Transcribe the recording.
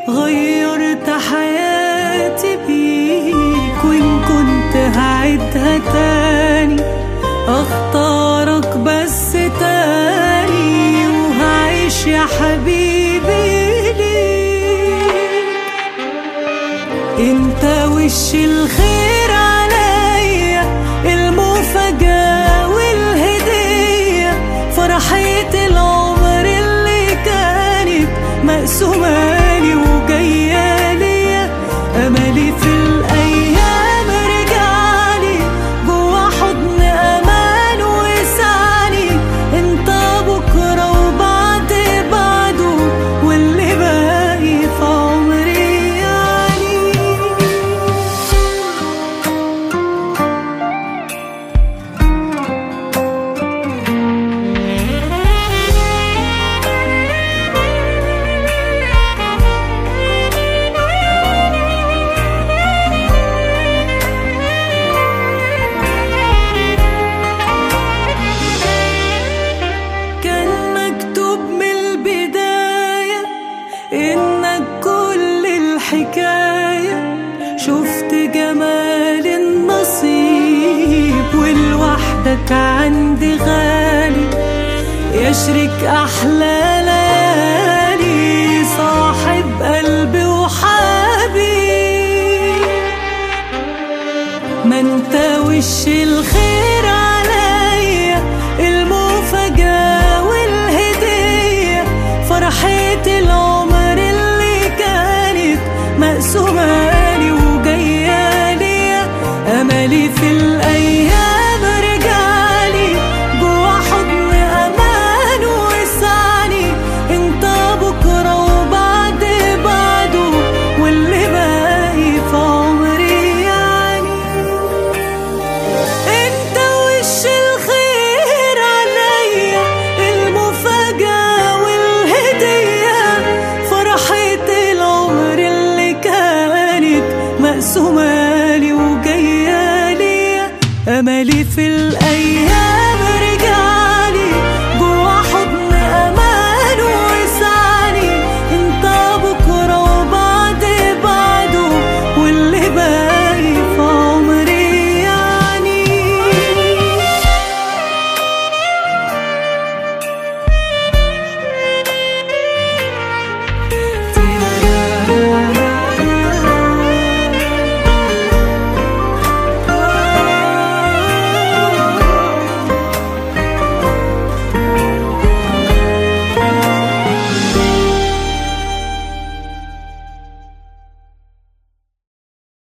غيرت حياتي بيك وإن كنت هعيدها تاني أختارك بس تاني وهعيش يا حبيبي ليك انت وش الخير عليا المفاجأة والهدية فرحة العمر اللي كانت مقسومالي وجاية ليا أملي في الأيام رجعلي جوا حضن أمان وسعني انت بكرة وبعد بعده واللي باقي في عمري يعني كان مكتوب من البداية إنك كل الحكاية شفت جمال النصيب والوحدك عندي غالي يشرك أحلى ليالي صاحب قلبي وحبيب ما انت وش الخير عليا المفاجأة والهدية فرحة العمر اللي كانت مقسومة لي وجاية ليا أملي في